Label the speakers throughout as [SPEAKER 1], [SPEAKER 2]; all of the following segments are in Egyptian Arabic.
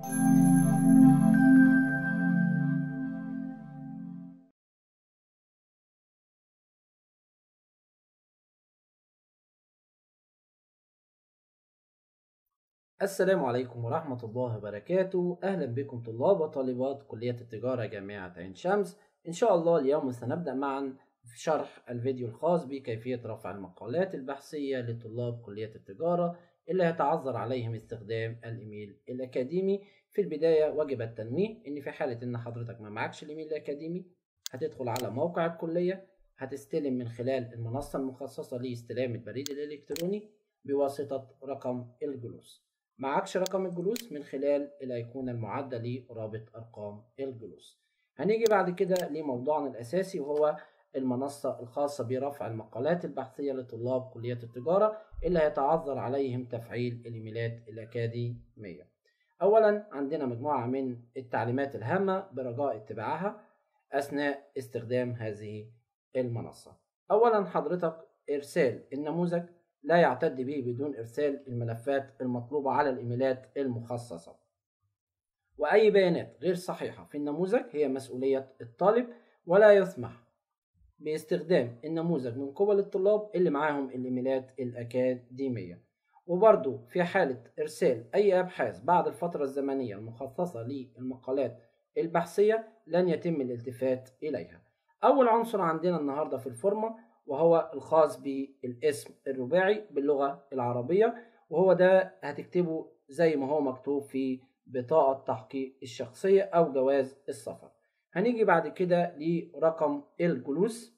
[SPEAKER 1] السلام عليكم ورحمة الله وبركاته أهلا بكم طلاب وطالبات كلية التجارة جامعة عين شمس إن شاء الله اليوم سنبدأ معا في شرح الفيديو الخاص بكيفية رفع المقالات البحثية لطلاب كلية التجارة اللي هيتعذر عليهم استخدام الإيميل الأكاديمي في البداية واجب التنويه إن في حالة إن حضرتك ما معكش الإيميل الأكاديمي هتدخل على موقع الكلية هتستلم من خلال المنصة المخصصة لاستلام البريد الإلكتروني بواسطة رقم الجلوس معكش رقم الجلوس من خلال الأيقونة المعدة لرابط أرقام الجلوس هنيجي بعد كده لموضوعنا الأساسي وهو المنصة الخاصة برفع المقالات البحثية لطلاب كلية التجارة اللي هيتعذر عليهم تفعيل الإيميلات الأكاديمية أولا عندنا مجموعة من التعليمات الهامة برجاء اتباعها أثناء استخدام هذه المنصة أولا حضرتك إرسال النموذج لا يعتد به بدون إرسال الملفات المطلوبة على الإيميلات المخصصة وأي بيانات غير صحيحة في النموذج هي مسؤولية الطالب ولا يسمح باستخدام النموذج من قبل الطلاب اللي معاهم الإيميلات الأكاديمية وبرضو في حالة إرسال أي أبحاث بعد الفترة الزمنية المخصصة للمقالات البحثية لن يتم الالتفات إليها أول عنصر عندنا النهاردة في الفورمة وهو الخاص بالاسم الرباعي باللغة العربية وهو ده هتكتبه زي ما هو مكتوب في بطاقة تحقيق الشخصية أو جواز السفر هنيجي بعد كده لرقم الجلوس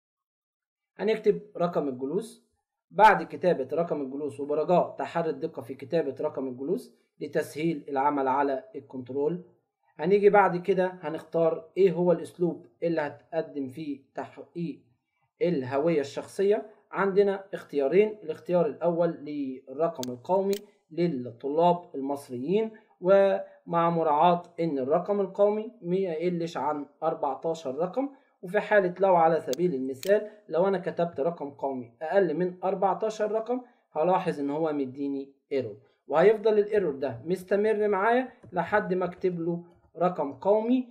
[SPEAKER 1] هنكتب رقم الجلوس بعد كتابة رقم الجلوس وبرجاء تحري الدقة في كتابة رقم الجلوس لتسهيل العمل على الكنترول هنيجي بعد كده هنختار ايه هو الاسلوب اللي هتقدم فيه تحقيق الهوية الشخصية عندنا اختيارين الاختيار الأول للرقم القومي للطلاب المصريين ومع مراعاة إن الرقم القومي ما يقلش عن 14 رقم وفي حالة لو على سبيل المثال لو أنا كتبت رقم قومي أقل من 14 رقم هلاحظ إن هو مديني ايرور وهيفضل الايرور ده مستمر معايا لحد ما اكتب له رقم قومي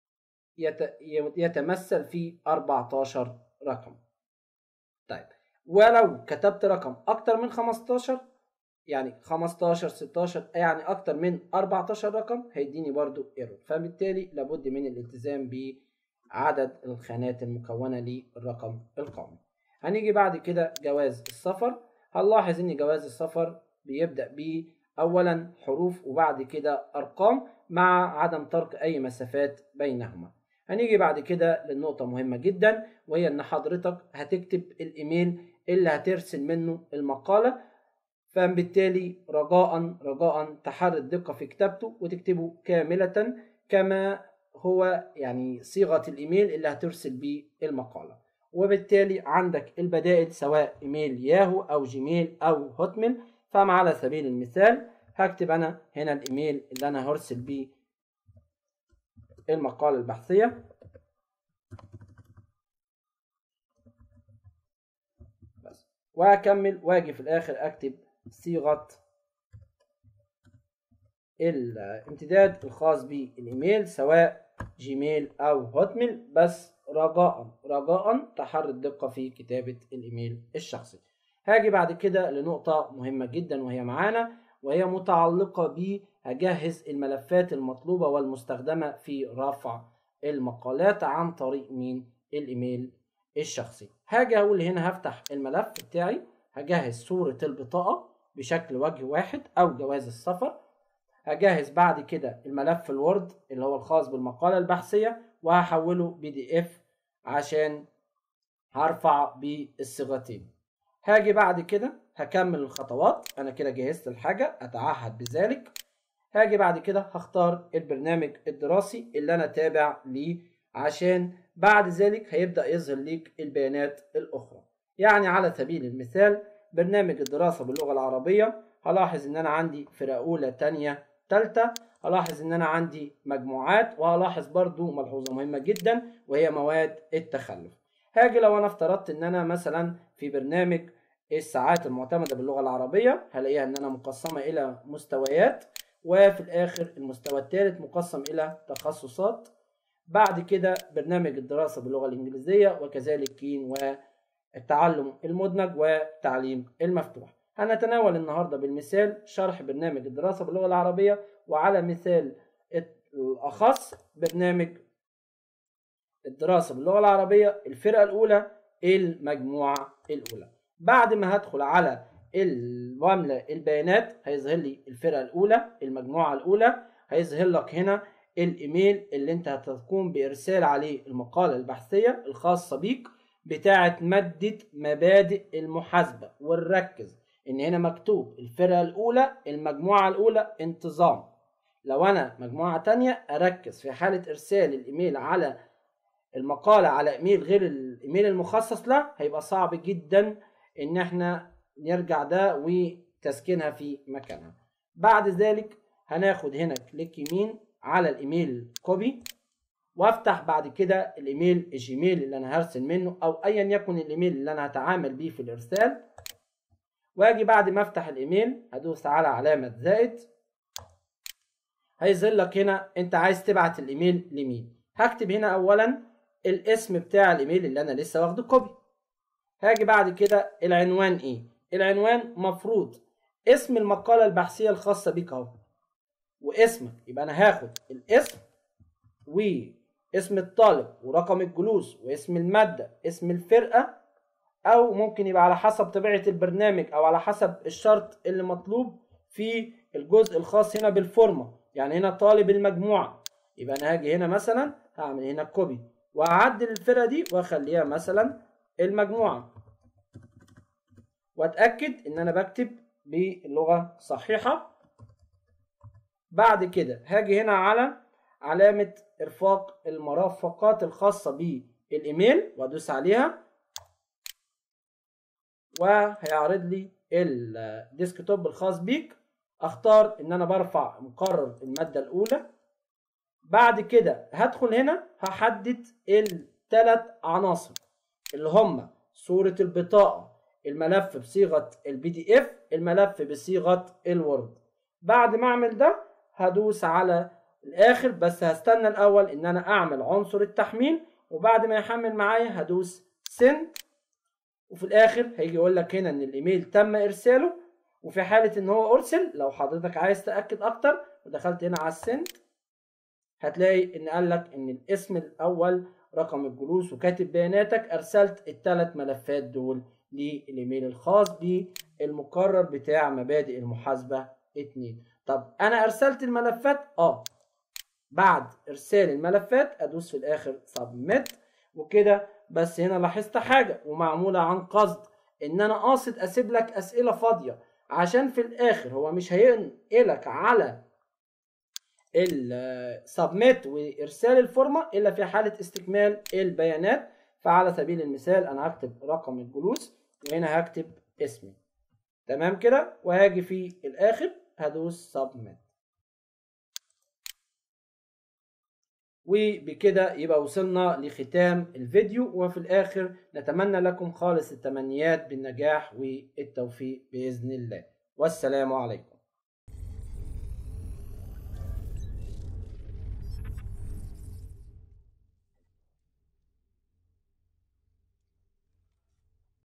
[SPEAKER 1] يتمثل في 14 رقم طيب ولو كتبت رقم اكتر من 15 يعني 15 16 يعني اكتر من 14 رقم هيديني برضو ايرور فبالتالي لابد من الالتزام بعدد الخانات المكونة للرقم القومي هنيجي بعد كده جواز السفر هنلاحظ ان جواز السفر بيبدأ ب اولا حروف وبعد كده ارقام مع عدم ترك اي مسافات بينهما هنيجي بعد كده للنقطة مهمة جدا وهي ان حضرتك هتكتب الايميل اللي هترسل منه المقالة فبالتالي رجاء رجاء تحري الدقة في كتابته وتكتبه كاملة كما هو يعني صيغة الايميل اللي هترسل بيه المقالة وبالتالي عندك البدائل سواء ايميل ياهو او جيميل او هوتميل فمع على سبيل المثال هكتب انا هنا الايميل اللي انا هرسل بيه المقالة البحثية بس وهكمل واجي في الاخر اكتب صيغة الامتداد الخاص بالايميل سواء جيميل او هوتميل بس رجاء رجاء تحري الدقة في كتابة الايميل الشخصي هاجي بعد كده لنقطة مهمة جدا وهي معانا وهي متعلقة ب هجهز الملفات المطلوبة والمستخدمة في رفع المقالات عن طريق مين الايميل الشخصي هاجي اقول هنا هفتح الملف بتاعي هجهز صورة البطاقة بشكل وجه واحد او جواز السفر هجهز بعد كده الملف الوورد اللي هو الخاص بالمقالة البحثية وهحوله بي دي اف عشان هرفع بالصيغتين هاجي بعد كده هكمل الخطوات انا كده جهزت الحاجة اتعهد بذلك هاجي بعد كده هختار البرنامج الدراسي اللي انا تابع ليه عشان بعد ذلك هيبدأ يظهر ليك البيانات الاخرى يعني على سبيل المثال برنامج الدراسة باللغة العربية هلاحظ ان انا عندي فرقة اولى تانية تالتة هلاحظ ان انا عندي مجموعات وهلاحظ برضو ملحوظة مهمة جدا وهي مواد التخلف هاجي لو انا افترضت ان انا مثلا في برنامج الساعات المعتمدة باللغة العربية هلاقيها ان انا مقسمة الى مستويات وفي الاخر المستوى الثالث مقسم الى تخصصات بعد كده برنامج الدراسة باللغة الإنجليزية وكذلك كين والتعلم المدمج والتعليم المفتوح هنتناول النهاردة بالمثال شرح برنامج الدراسة باللغة العربية وعلى مثال الأخص برنامج الدراسة باللغة العربية الفرقة الأولى المجموعة الأولى بعد ما هدخل على الواملة البيانات هيظهر لي الفرقة الأولى المجموعة الأولى هيظهر لك هنا الايميل اللي انت هتقوم بارسال عليه المقالة البحثية الخاصة بيك بتاعة مادة مبادئ المحاسبة ونركز ان هنا مكتوب الفرقة الاولى المجموعة الاولى انتظام لو انا مجموعة تانية اركز في حالة ارسال الايميل على المقالة على ايميل غير الايميل المخصص له هيبقى صعب جدا ان احنا نرجع ده وتسكينها في مكانها بعد ذلك هناخد هنا كليك يمين على الايميل كوبي وافتح بعد كده الايميل الجيميل اللي انا هرسل منه او ايا يكن الايميل اللي انا هتعامل بيه في الارسال واجي بعد ما افتح الايميل هدوس على علامة زائد هيظهر لك هنا انت عايز تبعت الايميل لمين هكتب هنا اولا الاسم بتاع الايميل اللي انا لسه واخده كوبي هاجي بعد كده العنوان ايه العنوان مفروض اسم المقالة البحثية الخاصة بيك اهو واسمك يبقى انا هاخد الاسم واسم الطالب ورقم الجلوس واسم المادة اسم الفرقة او ممكن يبقى على حسب طبيعة البرنامج او على حسب الشرط اللي مطلوب في الجزء الخاص هنا بالفورمة يعني هنا طالب المجموعة يبقى انا هاجي هنا مثلا هعمل هنا كوبي وهعدل الفرقة دي واخليها مثلا المجموعة واتأكد ان انا بكتب باللغة صحيحة بعد كده هاجي هنا على علامة إرفاق المرافقات الخاصة بالإيميل وأدوس عليها وهيعرض لي الديسكتوب الخاص بيك اختار ان انا برفع مقرر المادة الاولى بعد كده هدخل هنا هحدد الثلاث عناصر اللي هم صورة البطاقة الملف بصيغة البي دي اف الملف بصيغة الوورد بعد ما اعمل ده هدوس على الاخر بس هستنى الاول ان انا اعمل عنصر التحميل وبعد ما يحمل معايا هدوس send وفي الاخر هيجي يقول لك هنا ان الايميل تم ارساله وفي حاله ان هو ارسل لو حضرتك عايز تاكد اكتر ودخلت هنا على السند هتلاقي ان قال لك ان الاسم الاول رقم الجلوس وكاتب بياناتك ارسلت الثلاث ملفات دول للايميل الخاص بالمقرر بتاع مبادئ المحاسبه 2 طب انا ارسلت الملفات اه بعد ارسال الملفات ادوس في الاخر سبميت وكده بس هنا لاحظت حاجه ومعموله عن قصد ان انا قاصد اسيب لك اسئله فاضيه عشان في الاخر هو مش هينقلك على السبميت وارسال الفورمه الا في حاله استكمال البيانات فعلى سبيل المثال انا هكتب رقم الجلوس وهنا هكتب اسمي تمام كده وهاجي في الاخر هدوس submit وبكده يبقى وصلنا لختام الفيديو وفي الآخر نتمنى لكم خالص التمنيات بالنجاح والتوفيق بإذن الله والسلام عليكم